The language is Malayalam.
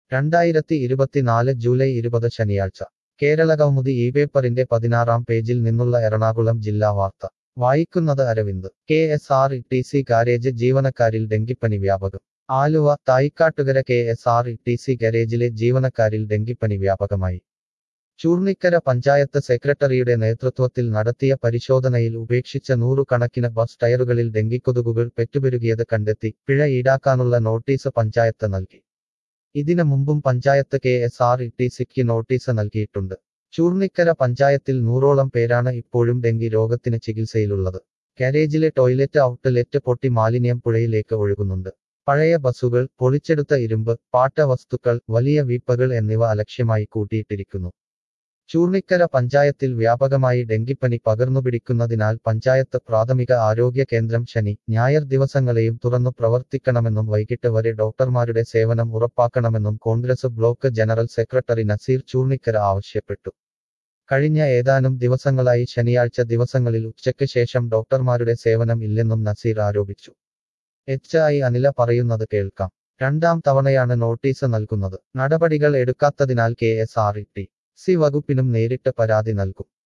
രണ്ടായിരത്തി ഇരുപത്തിനാല് ജൂലൈ ഇരുപത് ശനിയാഴ്ച കേരളകൗമുദി ഈ പേപ്പറിന്റെ പതിനാറാം പേജിൽ നിന്നുള്ള എറണാകുളം ജില്ലാ വാർത്ത വായിക്കുന്നത് Aravind K S R T C സി ഗാരേജ് ജീവനക്കാരിൽ ഡെങ്കിപ്പനി വ്യാപകം Aluva Thaikattukara K S R T C സി ഗാരേജിലെ ജീവനക്കാരിൽ ഡെങ്കിപ്പനി വ്യാപകമായി ചൂർണിക്കര പഞ്ചായത്ത് സെക്രട്ടറിയുടെ നേതൃത്വത്തിൽ നടത്തിയ പരിശോധനയിൽ ഉപേക്ഷിച്ച നൂറുകണക്കിന് ബസ് ടയറുകളിൽ ഡെങ്കിക്കൊതുകുകൾ പെറ്റുപെരുകിയത് കണ്ടെത്തി പിഴ ഈടാക്കാനുള്ള നോട്ടീസ് പഞ്ചായത്ത് നൽകി ഇതിനു മുമ്പും panchayat K S R T ടി സിക്ക് നോട്ടീസ് നൽകിയിട്ടുണ്ട് ചൂർണിക്കര പഞ്ചായത്തിൽ നൂറോളം പേരാണ് ഇപ്പോഴും ഡെങ്കി രോഗത്തിന് ചികിത്സയിലുള്ളത് ഗാരേജിലെ ടോയ്ലറ്റ് ഔട്ട്ലെറ്റ് പൊട്ടി മാലിന്യം പുഴയിലേക്ക് ഒഴുകുന്നുണ്ട് പഴയ ബസ്സുകൾ പൊളിച്ചെടുത്ത ഇരുമ്പ് പാട്ടവസ്തുക്കൾ വലിയ വീപ്പകൾ എന്നിവ അലക്ഷ്യമായി കൂട്ടിയിട്ടിരിക്കുന്നു ചൂർണിക്കര പഞ്ചായത്തിൽ വ്യാപകമായി ഡെങ്കിപ്പനി പകർന്നുപിടിക്കുന്നതിനാൽ പഞ്ചായത്ത് പ്രാഥമിക ആരോഗ്യ കേന്ദ്രം ശനി ഞായർ ദിവസങ്ങളെയും തുറന്നു പ്രവർത്തിക്കണമെന്നും വൈകിട്ട് വരെ ഡോക്ടർമാരുടെ സേവനം ഉറപ്പാക്കണമെന്നും Congress block general secretary Naseer Choornikkara ആവശ്യപ്പെട്ടു കഴിഞ്ഞ ഏതാനും ദിവസങ്ങളായി ശനിയാഴ്ച ദിവസങ്ങളിൽ ഉച്ചയ്ക്ക് ശേഷം ഡോക്ടർമാരുടെ സേവനം ഇല്ലെന്നും നസീർ ആരോപിച്ചു എച്ച് ഐ അനില പറയുന്നത് കേൾക്കാം രണ്ടാം തവണയാണ് നോട്ടീസ് നൽകുന്നത് നടപടികൾ എടുക്കാത്തതിനാൽ K S R T C സി വകുപ്പിനും നേരിട്ട് പരാതി നൽകും